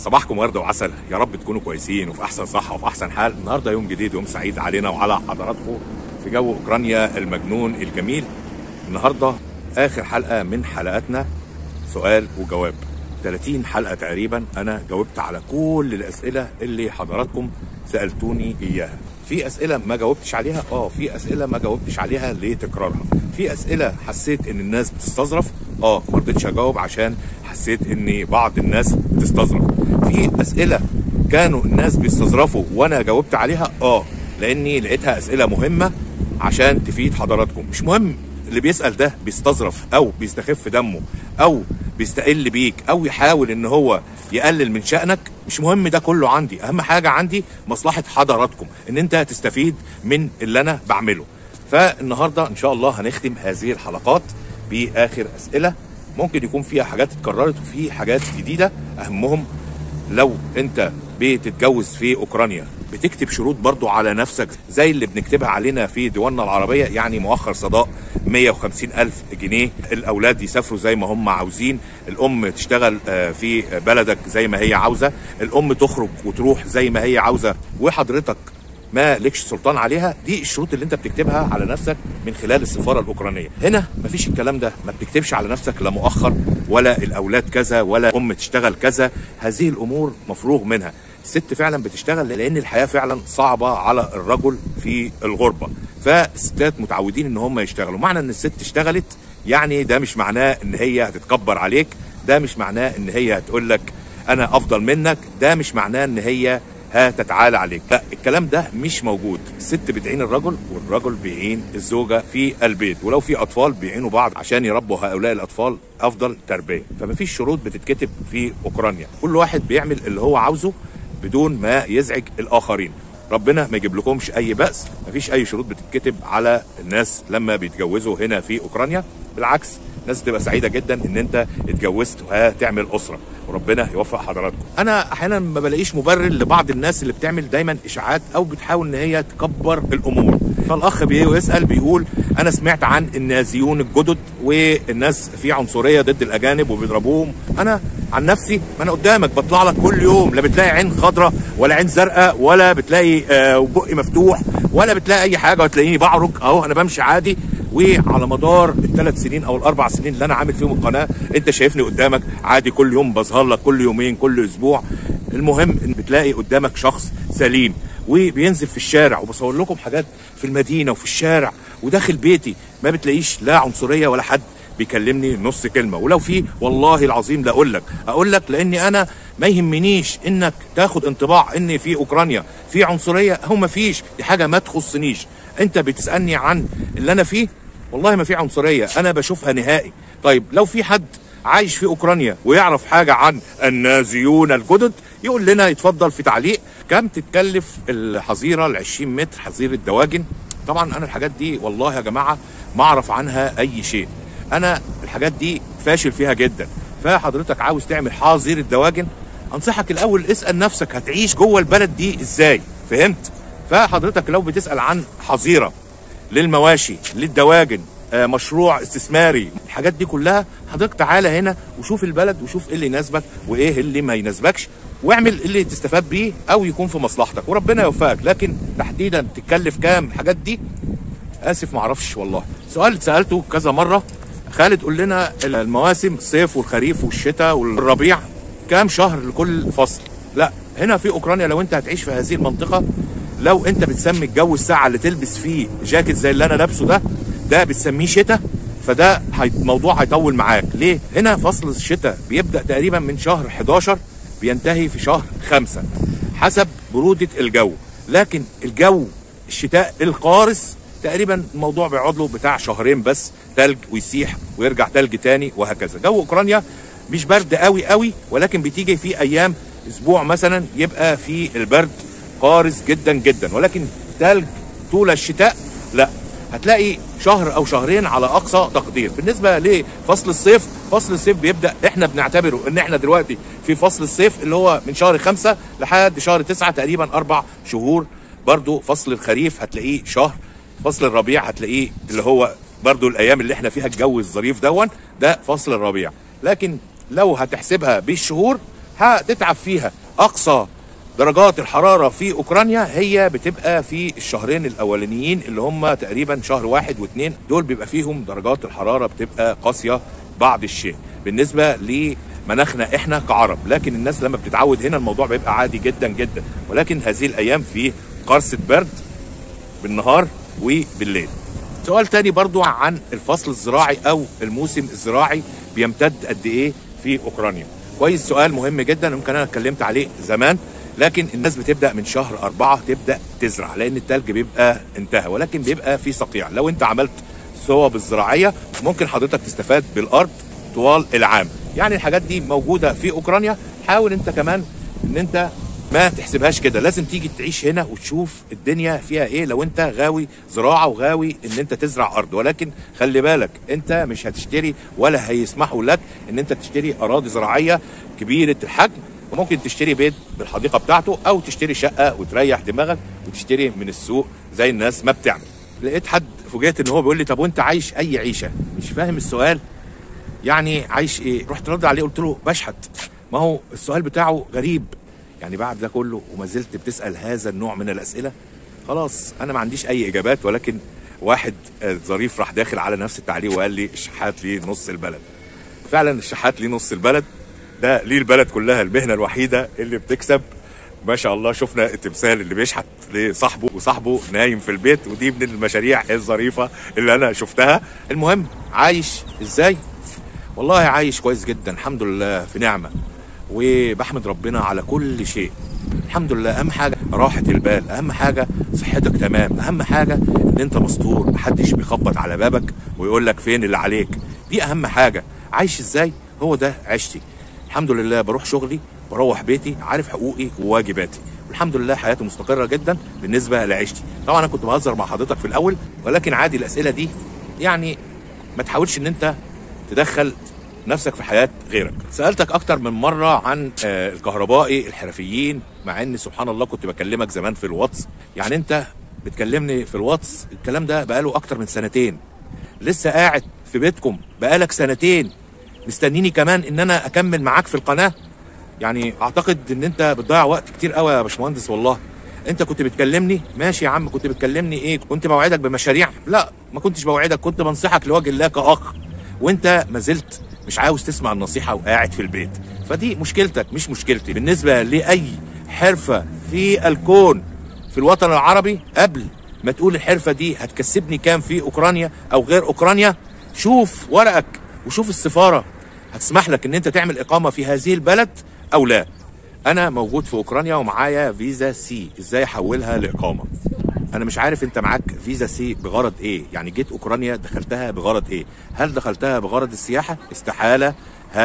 صباحكم ورد وعسل يا رب تكونوا كويسين وفي احسن صحه وفي احسن حال النهارده يوم جديد يوم سعيد علينا وعلى حضراتكم في جو اوكرانيا المجنون الجميل النهارده اخر حلقه من حلقاتنا سؤال وجواب 30 حلقه تقريبا انا جاوبت على كل الاسئله اللي حضراتكم سالتوني اياها في اسئله ما جاوبتش عليها اه في اسئله ما جاوبتش عليها لتكرارها في اسئله حسيت ان الناس بتستظرف اه ما رضيتش اجاوب عشان حسيت ان بعض الناس بتستظرف في اسئله كانوا الناس بيستظرفوا وانا جاوبت عليها اه لاني لقيتها اسئله مهمه عشان تفيد حضراتكم مش مهم اللي بيسال ده بيستظرف او بيستخف دمه او بيستقل بيك او يحاول ان هو يقلل من شأنك مش مهم ده كله عندي اهم حاجه عندي مصلحه حضراتكم ان انت تستفيد من اللي انا بعمله فالنهارده ان شاء الله هنختم هذه الحلقات باخر اسئله ممكن يكون فيها حاجات اتكررت وفي حاجات جديده اهمهم لو انت بتتجوز في اوكرانيا بتكتب شروط برضو على نفسك زي اللي بنكتبها علينا في ديواننا العربية يعني مؤخر صداق 150 ألف جنيه الأولاد يسافروا زي ما هم عاوزين الأم تشتغل في بلدك زي ما هي عاوزة الأم تخرج وتروح زي ما هي عاوزة وحضرتك ما لكش سلطان عليها دي الشروط اللي انت بتكتبها على نفسك من خلال السفاره الاوكرانيه هنا مفيش الكلام ده ما بتكتبش على نفسك لا مؤخر ولا الاولاد كذا ولا ام تشتغل كذا هذه الامور مفروغ منها الست فعلا بتشتغل لان الحياه فعلا صعبه على الرجل في الغربه فالستات متعودين ان هم يشتغلوا معنى ان الست اشتغلت يعني ده مش معناه ان هي هتتكبر عليك ده مش معناه ان هي هتقول لك انا افضل منك ده مش معناه ان هي هتتعالى عليك لا الكلام ده مش موجود الست بتعين الرجل والرجل بيعين الزوجة في البيت ولو في أطفال بيعينوا بعض عشان يربوا هؤلاء الأطفال أفضل تربية فمفيش شروط بتتكتب في أوكرانيا كل واحد بيعمل اللي هو عاوزه بدون ما يزعج الآخرين ربنا ما يجيب لكمش اي باس مفيش اي شروط بتتكتب على الناس لما بيتجوزوا هنا في اوكرانيا بالعكس الناس تبقى سعيده جدا ان انت اتجوزت وهتعمل اسره وربنا يوفق حضراتكم انا احيانا ما بلاقيش مبرر لبعض الناس اللي بتعمل دايما اشاعات او بتحاول ان هي تكبر الامور فالاخ بيسال بيقول انا سمعت عن النازيون الجدد والناس في عنصريه ضد الاجانب وبيضربوهم انا عن نفسي ما انا قدامك بطلع لك كل يوم لا بتلاقي عين خضراء ولا عين زرقاء ولا بتلاقي آه بقي مفتوح ولا بتلاقي اي حاجه وتلاقيني بعرج اهو انا بمشي عادي وعلى مدار الثلاث سنين او الاربع سنين اللي انا عامل فيهم القناه انت شايفني قدامك عادي كل يوم بظهر لك كل يومين كل اسبوع المهم ان بتلاقي قدامك شخص سليم وبينزل في الشارع وبصور لكم حاجات في المدينه وفي الشارع وداخل بيتي ما بتلاقيش لا عنصريه ولا حد بيكلمني نص كلمه ولو في والله العظيم لا اقول لك اقول لك لاني انا ما يهمنيش انك تاخد انطباع ان في اوكرانيا في عنصريه هو ما فيش دي حاجه ما تخصنيش انت بتسالني عن اللي انا فيه والله ما في عنصريه انا بشوفها نهائي طيب لو في حد عايش في اوكرانيا ويعرف حاجه عن النازيون الجدد يقول لنا يتفضل في تعليق كم تتكلف الحظيره ال 20 متر حظيره دواجن طبعا انا الحاجات دي والله يا جماعه ما اعرف عنها اي شيء انا الحاجات دي فاشل فيها جدا فحضرتك عاوز تعمل حظيره دواجن انصحك الاول اسال نفسك هتعيش جوه البلد دي ازاي فهمت فحضرتك لو بتسال عن حظيره للمواشي للدواجن آه مشروع استثماري الحاجات دي كلها حضرتك تعالى هنا وشوف البلد وشوف ايه اللي يناسبك وايه اللي ما يناسبكش واعمل اللي تستفاد بيه او يكون في مصلحتك وربنا يوفقك لكن تحديدا تتكلف كام الحاجات دي اسف ما اعرفش والله سؤال سالته كذا مره خالد قول لنا المواسم الصيف والخريف والشتاء والربيع كام شهر لكل فصل لا هنا في اوكرانيا لو انت هتعيش في هذه المنطقه لو انت بتسمي الجو الساعه اللي تلبس فيه جاكيت زي اللي انا لابسه ده ده بتسميه شتاء فده الموضوع هيطول معاك ليه هنا فصل الشتاء بيبدا تقريبا من شهر 11 بينتهي في شهر 5 حسب بروده الجو لكن الجو الشتاء القارس تقريبا الموضوع بيقعد له بتاع شهرين بس تلج ويسيح ويرجع تلج تاني وهكذا جو اوكرانيا مش برد قوي قوي ولكن بتيجي في ايام اسبوع مثلا يبقى في البرد قارس جدا جدا ولكن تلج طول الشتاء لا هتلاقي شهر او شهرين على اقصى تقدير بالنسبه لفصل الصيف فصل الصيف بيبدا احنا بنعتبره ان احنا دلوقتي في فصل الصيف اللي هو من شهر خمسة لحد شهر تسعة تقريبا اربع شهور برضو فصل الخريف هتلاقيه شهر فصل الربيع هتلاقيه اللي هو برضو الايام اللي احنا فيها الجو الظريف دون ده فصل الربيع لكن لو هتحسبها بالشهور هتتعب فيها اقصى درجات الحراره في اوكرانيا هي بتبقى في الشهرين الاولانيين اللي هم تقريبا شهر واحد واثنين دول بيبقى فيهم درجات الحراره بتبقى قاسيه بعض الشيء بالنسبه لمناخنا احنا كعرب لكن الناس لما بتتعود هنا الموضوع بيبقى عادي جدا جدا ولكن هذه الايام في قرصه برد بالنهار وبالليل سؤال تاني برضو عن الفصل الزراعي او الموسم الزراعي بيمتد قد ايه في اوكرانيا كويس سؤال مهم جدا يمكن انا اتكلمت عليه زمان لكن الناس بتبدا من شهر أربعة تبدا تزرع لان التلج بيبقى انتهى ولكن بيبقى في صقيع لو انت عملت صوب الزراعيه ممكن حضرتك تستفاد بالارض طوال العام يعني الحاجات دي موجوده في اوكرانيا حاول انت كمان ان انت ما تحسبهاش كده لازم تيجي تعيش هنا وتشوف الدنيا فيها ايه لو انت غاوي زراعه وغاوي ان انت تزرع ارض ولكن خلي بالك انت مش هتشتري ولا هيسمحوا لك ان انت تشتري اراضي زراعيه كبيره الحجم وممكن تشتري بيت بالحديقه بتاعته او تشتري شقه وتريح دماغك وتشتري من السوق زي الناس ما بتعمل لقيت حد فوجئت ان هو بيقول لي طب وانت عايش اي عيشه مش فاهم السؤال يعني عايش ايه رحت رد عليه قلت له بشحت ما هو السؤال بتاعه غريب يعني بعد ده كله وما زلت بتسال هذا النوع من الاسئله خلاص انا ما عنديش اي اجابات ولكن واحد آه، ظريف راح داخل على نفس التعليق وقال لي الشحات ليه نص البلد فعلا الشحات ليه نص البلد ده ليه البلد كلها المهنه الوحيده اللي بتكسب ما شاء الله شفنا التمثال اللي بيشحت لصاحبه وصاحبه نايم في البيت ودي من المشاريع الظريفه اللي انا شفتها المهم عايش ازاي والله عايش كويس جدا الحمد لله في نعمه وبحمد ربنا على كل شيء الحمد لله اهم حاجه راحه البال اهم حاجه صحتك تمام اهم حاجه ان انت مستور محدش بيخبط على بابك ويقول لك فين اللي عليك دي اهم حاجه عايش ازاي هو ده عيشتي الحمد لله بروح شغلي بروح بيتي عارف حقوقي وواجباتي الحمد لله حياتي مستقره جدا بالنسبه لعيشتي طبعا انا كنت بهزر مع حضرتك في الاول ولكن عادي الاسئله دي يعني ما تحاولش ان انت تدخل نفسك في حياه غيرك سالتك اكتر من مره عن آه، الكهربائي الحرفيين مع ان سبحان الله كنت بكلمك زمان في الواتس يعني انت بتكلمني في الواتس الكلام ده بقاله اكتر من سنتين لسه قاعد في بيتكم بقالك سنتين مستنيني كمان ان انا اكمل معاك في القناه يعني اعتقد ان انت بتضيع وقت كتير قوي يا باشمهندس والله انت كنت بتكلمني ماشي يا عم كنت بتكلمني ايه كنت بوعدك بمشاريع لا ما كنتش بوعدك كنت بنصحك لوجه الله كاخ وانت ما زلت مش عاوز تسمع النصيحه وقاعد في البيت فدي مشكلتك مش مشكلتي بالنسبه لاي حرفه في الكون في الوطن العربي قبل ما تقول الحرفه دي هتكسبني كام في اوكرانيا او غير اوكرانيا شوف ورقك وشوف السفاره هتسمح لك ان انت تعمل اقامه في هذه البلد او لا انا موجود في اوكرانيا ومعايا فيزا سي ازاي احولها لاقامه انا مش عارف انت معاك فيزا سي بغرض ايه يعني جيت اوكرانيا دخلتها بغرض ايه هل دخلتها بغرض السياحه استحاله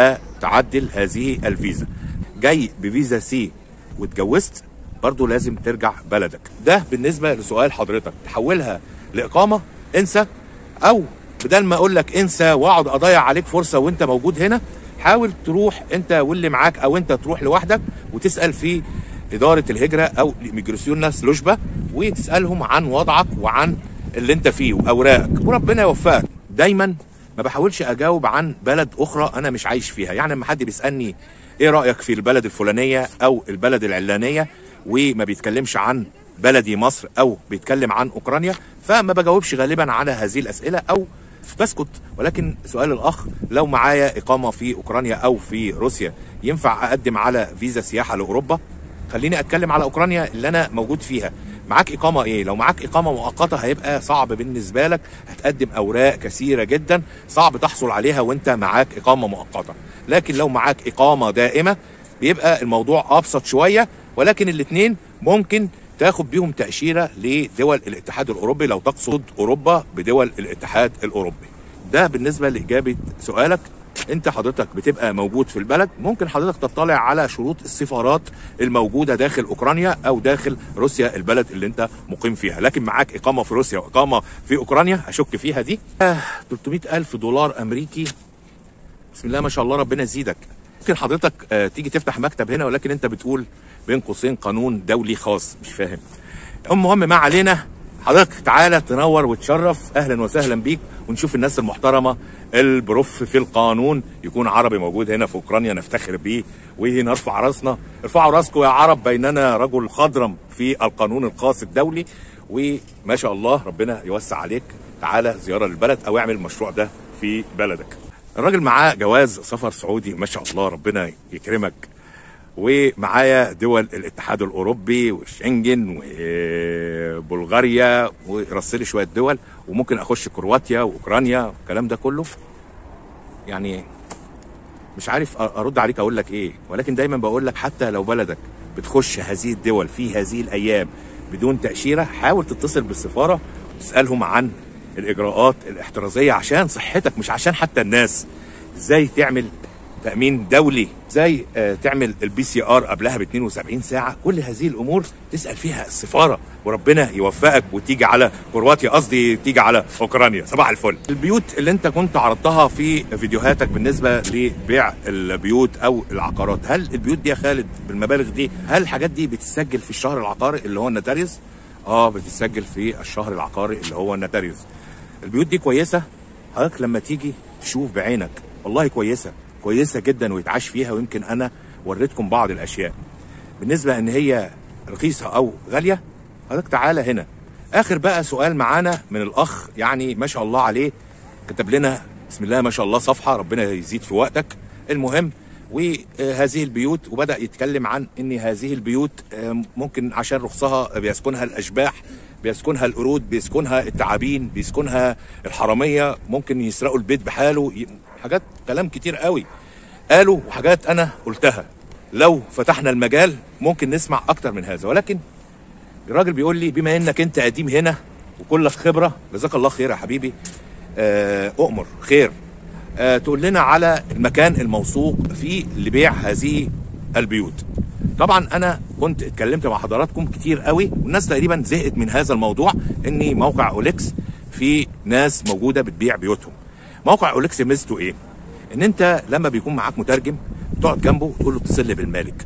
هتعدل هذه الفيزا جاي بفيزا سي واتجوزت برضو لازم ترجع بلدك ده بالنسبه لسؤال حضرتك تحولها لاقامه انسى او بدل ما اقول لك انسى واقعد اضيع عليك فرصه وانت موجود هنا حاول تروح انت واللي معاك او انت تروح لوحدك وتسال في اداره الهجره او ميجراسيون سلوجبا وتسالهم عن وضعك وعن اللي انت فيه واوراقك وربنا يوفقك دايما ما بحاولش اجاوب عن بلد اخرى انا مش عايش فيها يعني لما حد بيسالني ايه رايك في البلد الفلانيه او البلد العلانيه وما بيتكلمش عن بلدي مصر او بيتكلم عن اوكرانيا فما بجاوبش غالبا على هذه الاسئله او بسكت ولكن سؤال الاخ لو معايا اقامه في اوكرانيا او في روسيا ينفع اقدم على فيزا سياحه لاوروبا خليني اتكلم على اوكرانيا اللي انا موجود فيها معاك اقامه ايه لو معاك اقامه مؤقته هيبقى صعب بالنسبه لك هتقدم اوراق كثيره جدا صعب تحصل عليها وانت معاك اقامه مؤقته لكن لو معاك اقامه دائمه بيبقى الموضوع ابسط شويه ولكن الاثنين ممكن تاخد بيهم تاشيره لدول الاتحاد الاوروبي لو تقصد اوروبا بدول الاتحاد الاوروبي ده بالنسبه لاجابه سؤالك انت حضرتك بتبقى موجود في البلد ممكن حضرتك تطلع على شروط السفارات الموجوده داخل اوكرانيا او داخل روسيا البلد اللي انت مقيم فيها لكن معاك اقامه في روسيا واقامه في اوكرانيا اشك فيها دي آه 300 الف دولار امريكي بسم الله ما شاء الله ربنا يزيدك ممكن حضرتك آه تيجي تفتح مكتب هنا ولكن انت بتقول بين قوسين قانون دولي خاص مش فاهم المهم ما علينا حضرتك تعالى تنور وتشرف اهلا وسهلا بيك ونشوف الناس المحترمه البروف في القانون يكون عربي موجود هنا في اوكرانيا نفتخر بيه ونرفع راسنا ارفعوا راسكم يا عرب بيننا رجل خضرم في القانون الخاص الدولي وما شاء الله ربنا يوسع عليك تعالى زياره للبلد او اعمل المشروع ده في بلدك الراجل معاه جواز سفر سعودي ما شاء الله ربنا يكرمك ومعايا دول الاتحاد الاوروبي والشنجن وبلغاريا ورسلي شويه دول وممكن اخش كرواتيا واوكرانيا والكلام ده كله يعني مش عارف ارد عليك اقول لك ايه ولكن دايما بقول لك حتى لو بلدك بتخش هذه الدول في هذه الايام بدون تاشيره حاول تتصل بالسفاره وتسالهم عن الاجراءات الاحترازيه عشان صحتك مش عشان حتى الناس ازاي تعمل تامين دولي ازاي آه تعمل البي سي ار قبلها ب 72 ساعه كل هذه الامور تسال فيها السفاره وربنا يوفقك وتيجي على كرواتيا قصدي تيجي على اوكرانيا صباح الفل البيوت اللي انت كنت عرضتها في فيديوهاتك بالنسبه لبيع البيوت او العقارات هل البيوت دي يا خالد بالمبالغ دي هل الحاجات دي بتتسجل في الشهر العقاري اللي هو النتاريوس اه بتتسجل في الشهر العقاري اللي هو النتاريوس البيوت دي كويسه حضرتك لما تيجي تشوف بعينك والله كويسه كويسه جدا ويتعاش فيها ويمكن انا وريتكم بعض الاشياء بالنسبه ان هي رخيصه او غاليه حضرتك تعالى هنا اخر بقى سؤال معانا من الاخ يعني ما شاء الله عليه كتب لنا بسم الله ما شاء الله صفحه ربنا يزيد في وقتك المهم وهذه البيوت وبدا يتكلم عن ان هذه البيوت ممكن عشان رخصها بيسكنها الاشباح بيسكنها القرود بيسكنها التعابين بيسكنها الحراميه ممكن يسرقوا البيت بحاله حاجات كلام كتير قوي قالوا وحاجات انا قلتها لو فتحنا المجال ممكن نسمع اكتر من هذا ولكن الراجل بيقول لي بما انك انت قديم هنا وكلك خبره جزاك الله خير يا حبيبي آه اؤمر خير آه تقول لنا على المكان الموثوق فيه لبيع هذه البيوت طبعا انا كنت اتكلمت مع حضراتكم كتير قوي والناس تقريبا زهقت من هذا الموضوع ان موقع اوليكس في ناس موجوده بتبيع بيوتهم موقع اوليكس ميزته ايه ان انت لما بيكون معاك مترجم تقعد جنبه وتقول له اتصل لي بالمالك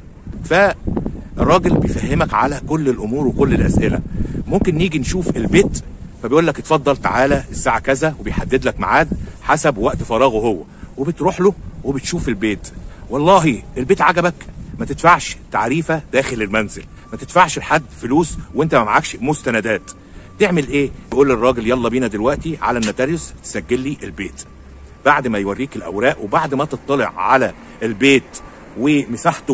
فالراجل بيفهمك على كل الامور وكل الاسئله ممكن نيجي نشوف البيت فبيقول لك اتفضل تعالى الساعه كذا وبيحدد لك ميعاد حسب وقت فراغه هو وبتروح له وبتشوف البيت والله البيت عجبك ما تدفعش تعريفه داخل المنزل ما تدفعش لحد فلوس وانت ما معكش مستندات تعمل ايه تقول للراجل يلا بينا دلوقتي على النوتاريوس تسجل لي البيت بعد ما يوريك الاوراق وبعد ما تطلع على البيت ومساحته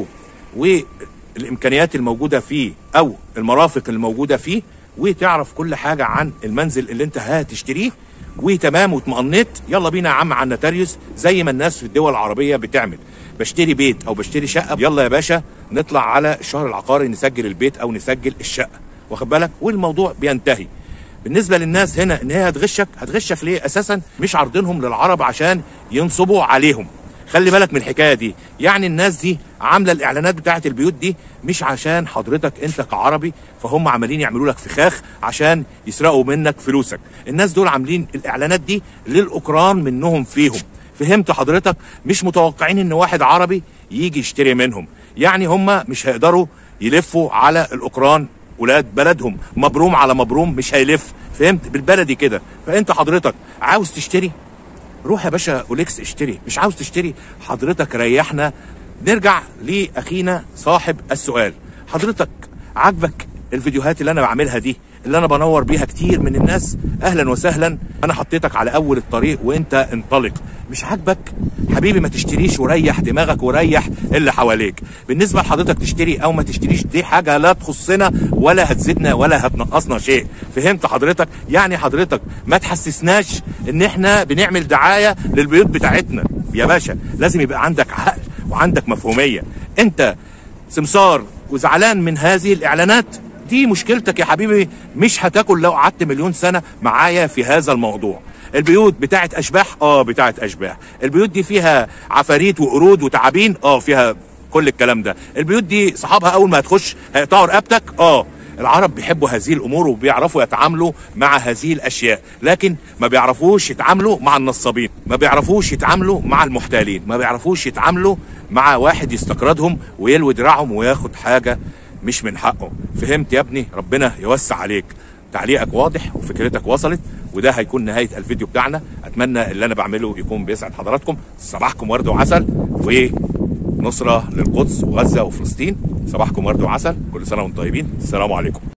والامكانيات الموجوده فيه او المرافق الموجوده فيه وتعرف كل حاجه عن المنزل اللي انت هتشتريه وتمام واطمئنيت يلا بينا يا عم على النوتاريوس زي ما الناس في الدول العربيه بتعمل بشتري بيت او بشتري شقه يلا يا باشا نطلع على الشهر العقاري نسجل البيت او نسجل الشقه واخد بالك والموضوع بينتهي بالنسبه للناس هنا ان هي هتغشك هتغشك ليه اساسا مش عارضينهم للعرب عشان ينصبوا عليهم خلي بالك من الحكايه دي يعني الناس دي عامله الاعلانات بتاعه البيوت دي مش عشان حضرتك انت كعربي فهم عمالين يعملوا لك فخاخ عشان يسرقوا منك فلوسك الناس دول عاملين الاعلانات دي للاوكران منهم فيهم فهمت حضرتك مش متوقعين ان واحد عربي يجي يشتري منهم يعني هم مش هيقدروا يلفوا على الاوكران ولاد بلدهم مبروم على مبروم مش هيلف فهمت بالبلدي كده فانت حضرتك عاوز تشتري روح يا باشا اوليكس اشتري مش عاوز تشتري حضرتك ريحنا نرجع لاخينا صاحب السؤال حضرتك عاجبك الفيديوهات اللي انا بعملها دي اللي انا بنور بيها كتير من الناس اهلا وسهلا انا حطيتك على اول الطريق وانت انطلق مش عاجبك حبيبي ما تشتريش وريح دماغك وريح اللي حواليك بالنسبه لحضرتك تشتري او ما تشتريش دي حاجه لا تخصنا ولا هتزيدنا ولا هتنقصنا شيء فهمت حضرتك يعني حضرتك ما تحسسناش ان احنا بنعمل دعايه للبيوت بتاعتنا يا باشا لازم يبقى عندك عقل وعندك مفهوميه انت سمسار وزعلان من هذه الاعلانات دي مشكلتك يا حبيبي مش هتاكل لو قعدت مليون سنه معايا في هذا الموضوع البيوت بتاعت اشباح اه بتاعت اشباح البيوت دي فيها عفاريت وقرود وتعابين اه فيها كل الكلام ده البيوت دي صحابها اول ما هتخش هيقطعوا رقبتك اه العرب بيحبوا هذه الامور وبيعرفوا يتعاملوا مع هذه الاشياء لكن ما بيعرفوش يتعاملوا مع النصابين ما بيعرفوش يتعاملوا مع المحتالين ما بيعرفوش يتعاملوا مع واحد يستقرضهم ويلوي دراعهم وياخد حاجه مش من حقه فهمت يا ابني ربنا يوسع عليك تعليقك واضح وفكرتك وصلت وده هيكون نهايه الفيديو بتاعنا اتمنى اللي انا بعمله يكون بيسعد حضراتكم صباحكم ورد وعسل ونصره للقدس وغزه وفلسطين صباحكم ورد وعسل كل سنه وانتم طيبين السلام عليكم